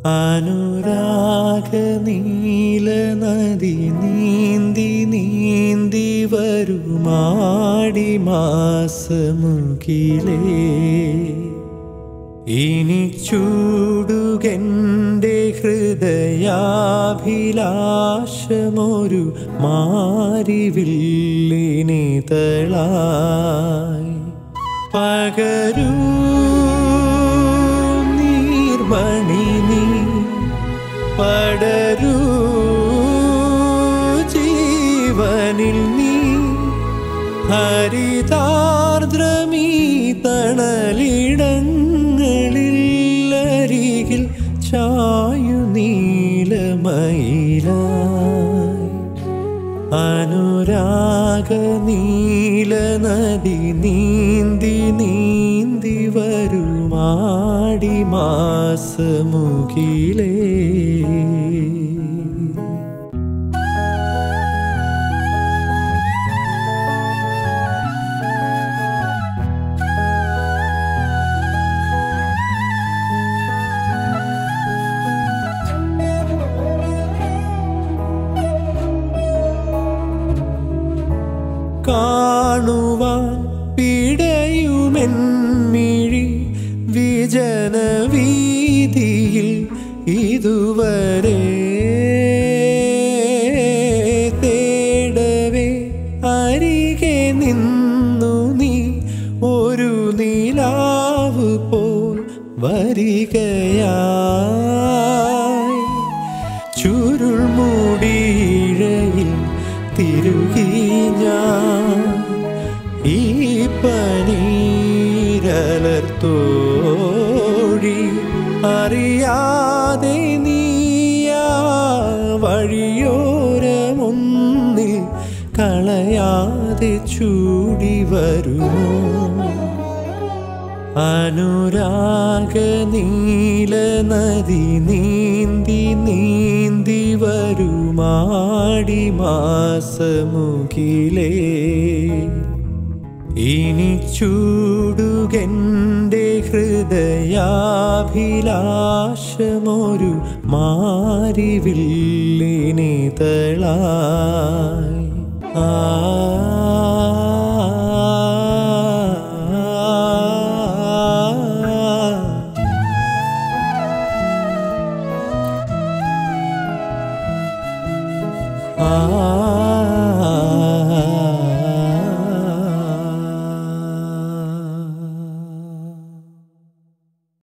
അനുരാഗ നീല നദി നീന്തി നീന്തി വരുമാടി മാസമുകിലേ ഇനി ചൂടുകൻ്റെ ഹൃദയാഭിലാഷമൊരു മാരിവില്ലിനി തളായി പകരൂ നീർമണി നീ പടരൂ ജീവനിൽ നീ ഹരിതാർദ്രമീ തണലിടങ്ങളിൽ അരികിൽ ചായു നീലമയിലായി അനുരാഗ നീല നദി നീന്തി നീന്തി വരുമാടി മാസമുകിലേ കാണുവാൻ പിടയുമെൻമിഴി വിജന വീതിയിൽ ഇതുവരെ തേടവേ അരികെ നിന്നു നീ ഒരു നിലാവ് പോൽ വരികയായി ചുരുൾ മൂടിയിഴയിൽ തിരുകി ഞാൻ ഈ പനീരലർത്തോഴി അറിയാതെ നീയാ വഴിയോരമൊന്നിൽ കളയാതെ ചൂടി വരുമോ അനുരാഗ നീല നദി നീന്തി നീന്തി വരുമാടി മാസമുകിലേ ഇനി ചൂടുകൻ്റെ ഹൃദയാഭിലാഷമൊരു മാരിവില്ലിനി തളായി ആ